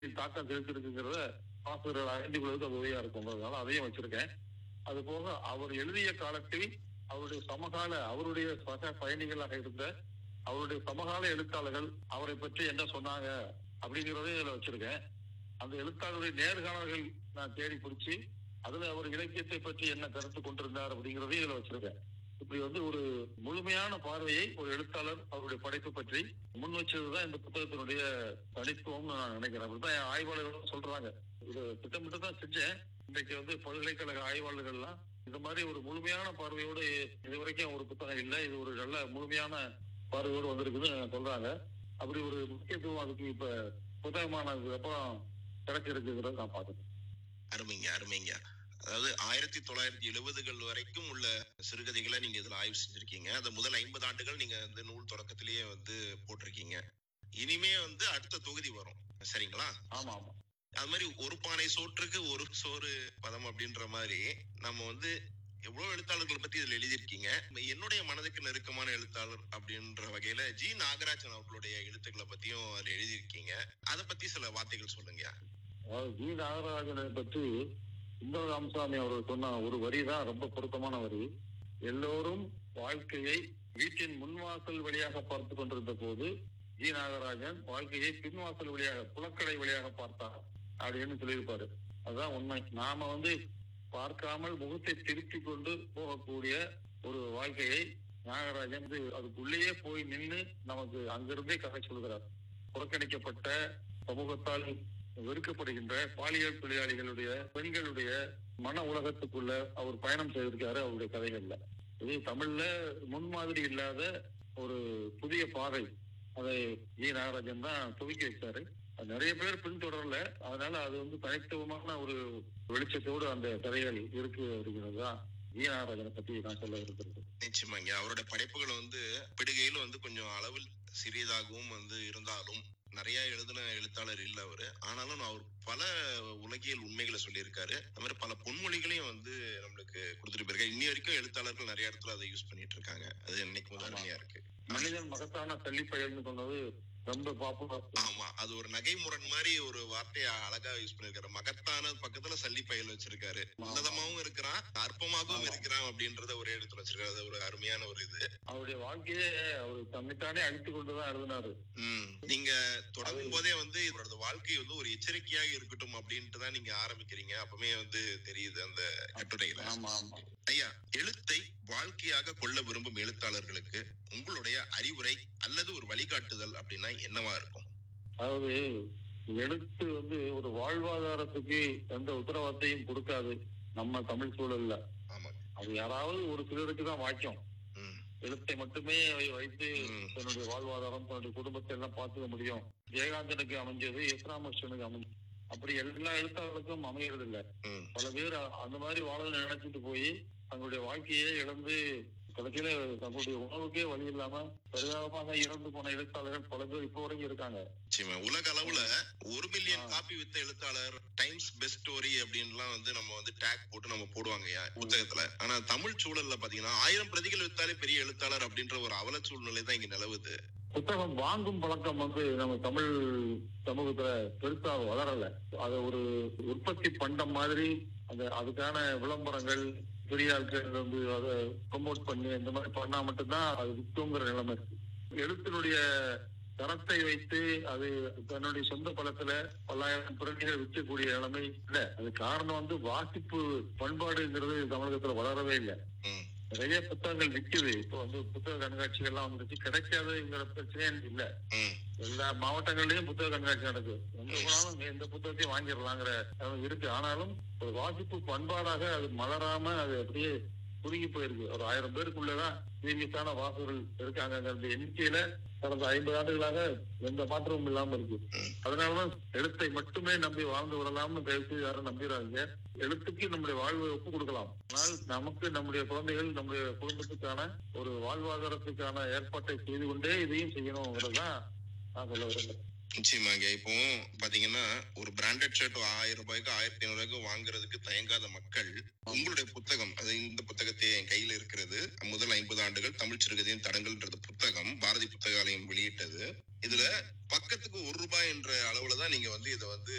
தாக்கம் செலுத்திருக்குங்கிறத வாசகர்கள் அறிந்து கொள்வதற்கு அது உதவியா இருக்கும்ன்றதுனால அதையும் வச்சிருக்கேன் அது போக அவர் எழுதிய காலத்தில் அவருடைய சமகால அவருடைய சக பயணிகளாக இருந்த அவருடைய சமகால எழுத்தாளர்கள் அவரை பற்றி என்ன சொன்னாங்க அப்படிங்கிறதையும் இதுல வச்சிருக்கேன் அந்த எழுத்தாளருடைய நேர்காணல்கள் நான் தேடி பிடிச்சி அதுல அவர் இலக்கியத்தை பற்றி என்ன கருத்து கொண்டிருந்தார் அப்படிங்கிறதையும் இதுல வச்சிருக்கேன் இப்படி வந்து ஒரு முழுமையான பார்வையை ஒரு எழுத்தாளர் அவருடைய படைப்பு பற்றி முன் வச்சதுதான் இந்த புத்தகத்தினுடைய தனித்துவம்னு நான் நினைக்கிறேன் அப்படிதான் என் ஆய்வாளர்களும் சொல்றாங்க இது திட்டமிட்டு தான் செஞ்சேன் இன்றைக்கு வந்து பல்கலைக்கழக ஆய்வாளர்கள்லாம் இந்த மாதிரி ஒரு முழுமையான பார்வையோடு இதுவரைக்கும் ஒரு புத்தகம் இல்லை இது ஒரு நல்ல முழுமையான பார்வையோடு வந்திருக்குன்னு சொல்றாங்க அப்படி ஒரு முக்கியத்துவம் அதுக்கு இப்ப புத்தகமானதுக்கு அப்புறம் கிடைச்சிருக்குங்கிறத நான் பார்த்துட்டேன் அருமைங்க அருமைங்க அதாவது ஆயிரத்தி தொள்ளாயிரத்தி எழுபதுகள் வரைக்கும் உள்ள சிறுகதைகளை நீங்க இதுல ஆய்வு செஞ்சிருக்கீங்க அந்த முதல் ஐம்பது ஆண்டுகள் நீங்க இந்த நூல் தொடக்கத்திலேயே வந்து போட்டிருக்கீங்க இனிமே வந்து அடுத்த தொகுதி வரும் சரிங்களா ஆமா ஆமா அது மாதிரி ஒரு பானை சோற்றுக்கு ஒரு சோறு பதம் அப்படின்ற மாதிரி நம்ம வந்து எவ்வளவு எழுத்தாளர்களை பத்தி இதுல எழுதியிருக்கீங்க என்னுடைய மனதுக்கு நெருக்கமான எழுத்தாளர் அப்படின்ற வகையில ஜி நாகராஜன் அவர்களுடைய எழுத்துக்களை பத்தியும் அதுல எழுதியிருக்கீங்க அதை பத்தி சில வார்த்தைகள் சொல்லுங்க அதாவது ஜி நாகராஜனை பற்றி சுந்தரராமசாமி அவர்கள் சொன்ன ஒரு வரி தான் ரொம்ப பொருத்தமான வரி எல்லோரும் வாழ்க்கையை வீட்டின் முன்வாசல் வழியாக பார்த்து கொண்டிருந்த போது ஜி நாகராஜன் வாழ்க்கையை பின்வாசல் வழியாக புலக்கடை வழியாக பார்த்தார் அப்படின்னு சொல்லியிருப்பாரு அதுதான் உண்மை நாம வந்து பார்க்காமல் முகத்தை திருப்பி கொண்டு போகக்கூடிய ஒரு வாழ்க்கையை நாகராஜன் வந்து அதுக்குள்ளேயே போய் நின்று நமக்கு அங்கிருந்தே கதை சொல்கிறார் புறக்கணிக்கப்பட்ட சமூகத்தால் வெறுக்கப்படுகின்ற பாலியல் தொழிலாளிகளுடைய பெண்களுடைய மன உலகத்துக்குள்ள அவர் பயணம் செய்திருக்காரு அவருடைய கதைகள்ல இது தமிழ்ல முன்மாதிரி இல்லாத ஒரு புதிய பாதை அதை ஜி நாகராஜன் தான் துவக்கி வச்சாரு அது நிறைய பேர் பின்தொடரல அதனால அது வந்து தனித்துவமான ஒரு வெளிச்சத்தோடு அந்த கதைகள் இருக்கு அப்படிங்கிறது தான் ஜி நாகராஜனை பத்தி நான் சொல்ல விரும்புறது நிச்சயமாங்க அவரோட படைப்புகள் வந்து பிடுகையில் வந்து கொஞ்சம் அளவில் சிறியதாகவும் வந்து இருந்தாலும் நிறைய எழுதின எழுத்தாளர் இல்ல அவரு ஆனாலும் அவர் பல உலகியல் உண்மைகளை சொல்லியிருக்காரு அது மாதிரி பல பொன்மொழிகளையும் வந்து நம்மளுக்கு கொடுத்துட்டு போயிருக்காரு இன்னி வரைக்கும் எழுத்தாளர்கள் நிறைய இடத்துல அதை யூஸ் பண்ணிட்டு இருக்காங்க அது என்னைக்கும் வந்து அருமையா இருக்கு மனிதன் மகத்தான தள்ளிப்பயல்னு சொன்னது ரொம்ப பாப்புலர் ஆமா அது ஒரு நகைமுரண் மாதிரி ஒரு வார்த்தையை அழகா யூஸ் பண்ணிருக்காரு மகத்தான பக்கத்துல சல்லி பயல் வச்சிருக்காரு உன்னதமாவும் இருக்கிறான் அற்பமாகவும் இருக்கிறான் அப்படின்றத ஒரே இடத்துல வச்சிருக்காரு அது ஒரு அருமையான ஒரு இது அவருடைய வாழ்க்கையே அவர் தன்னைத்தானே அழித்து கொண்டுதான் எழுதினாரு ம். நீங்க தொடங்கும் போதே வந்து இவரோட வாழ்க்கை வந்து ஒரு எச்சரிக்கையாக இருக்கட்டும் அப்படின்ட்டு தான் நீங்க ஆரம்பிக்கிறீங்க அப்பவே வந்து தெரியுது அந்த கட்டுரையில ஆமா ஆமா ஐயா எழுத்தை வாழ்க்கையாக கொள்ள விரும்பும் எழுத்தாளர்களுக்கு உங்களுடைய அறிவுரை அல்லது ஒரு வழிகாட்டுதல் அப்படின்னா என்னவா இருக்கும் அதாவது எழுத்து வந்து ஒரு வாழ்வாதாரத்துக்கு எந்த உத்தரவாதத்தையும் கொடுக்காது நம்ம தமிழ் சூழல்ல ஆமா அது யாராவது ஒரு சிலருக்கு தான் வாய்க்கும் ம். எழுத்தை மட்டுமே வை- வைத்து ம். தன்னுடைய வாழ்வாதாரம் தன்னுடைய குடும்பத்தை எல்லாம் பார்த்துக்க முடியும் ஜெயகாந்தனுக்கு அமைஞ்சது எஸ்ராமகிருஷ்ணனுக்கு அமைஞ்சது அப்படி எல்லா எழுத்தாளர்களுக்கும் அமையறது இல்ல ம். பல பேர் அ- அந்த மாதிரி வாழணும்னு நினைச்சிட்டு போய் தங்களுடைய வாழ்க்கையே இழந்து கடைசியில தங்களுடைய உணவுக்கே வழி இல்லாம பரிதாபமாக இறந்து போன எழுத்தாளர்கள் பல பேர் இப்போ வரைக்கும் இருக்காங்க நிச்சயமா உலக அளவுல ஒரு மில்லியன் ஆ. காப்பி வித்த எழுத்தாளர் டைம்ஸ் பெஸ்ட் ஸ்டோரி அப்படின்லாம் வந்து நம்ம வந்து டேக் போட்டு நம்ம போடுவாங்க புத்தகத்துல ஆனா தமிழ் சூழல்ல பாத்தீங்கன்னா ஆயிரம் பிரதிகள் வித்தாலே பெரிய எழுத்தாளர் அப்படின்ற ஒரு அவல சூழ்நிலை தான் இங்க நிலவுது புத்தகம் வாங்கும் பழக்கம் வந்து நம்ம தமிழ் சமூகத்துல பெருசா வளரல அதை ஒரு உற்பத்தி பண்டம் மாதிரி அந்த அதுக்கான விளம்பரங்கள் பெரிய ஆட்கள் வந்து அதை ப்ரொமோட் பண்ணி இந்த மாதிரி பண்ணா மட்டும்தான் அது விற்குங்கிற நிலைமை இருக்கு எழுத்தினுடைய தரத்தை வைத்து அது தன்னுடைய சொந்த பலத்துல பல்லாயிரம் பிரதிகள் விற்கக்கூடிய நிலைமை இல்ல அது காரணம் வந்து வாசிப்பு பண்பாடுங்கிறது தமிழகத்துல வளரவே இல்லை ம். நிறைய புத்தகங்கள் விக்குது இப்போ வந்து புத்தக கண்காட்சிகள்லாம் வந்துருச்சு கிடைக்காதுங்கிற பிரச்சனையே இல்ல ம். எல்லா மாவட்டங்கள்லயும் புத்தக கண்காட்சி நடக்குது எங்க போனாலும் எந்த புத்தகத்தையும் வாங்கிடலாங்கிற நிலைமை இருக்கு ஆனாலும் ஒரு வாசிப்பு பண்பாடாக அது மலராம அது அப்படியே குறுகி போயிருக்கு ஒரு ஆயிரம் பேருக்குள்ளதான் சீரியஸான வாசகர்கள் இருக்காங்க எண்ணிக்கையில கடந்த ஐம்பது ஆண்டுகளாக எந்த மாற்றமும் இல்லாம இருக்கு அதனாலதான் எழுத்தை மட்டுமே நம்பி வாழ்ந்து விடலாம்னு தயவு செய்து யாரும் நம்பிடாதீங்க எழுத்துக்கு நம்முடைய வாழ்வை ஒப்பு கொடுக்கலாம் ஆனால் நமக்கு நம்முடைய குழந்தைகள் நம்முடைய குடும்பத்துக்கான ஒரு வாழ்வாதாரத்துக்கான ஏற்பாட்டை செய்து கொண்டே இதையும் செய்யணுங்கிறதுதான் நான் சொல்ல விரும்புறேன் நிச்சயமாங்க இப்போ பாத்தீங்கன்னா ஒரு பிராண்டட் ஷர்ட் ஆயிரம் ரூபாய்க்கு ஆயிரத்தி ஐநூறு ரூபாய்க்கு வாங்குறதுக்கு தயங்காத மக்கள் உங்களுடைய புத்தகம் அது இந்த புத்தகத்தை என் கையில இருக்கிறது முதல் ஐம்பது ஆண்டுகள் தமிழ் சிறுகதையின் தடங்கள்ன்றது புத்தகம் பாரதி புத்தகாலயம் வெளியிட்டது இதுல பக்கத்துக்கு ஒரு ரூபாய் என்ற அளவுல தான் நீங்க வந்து இதை வந்து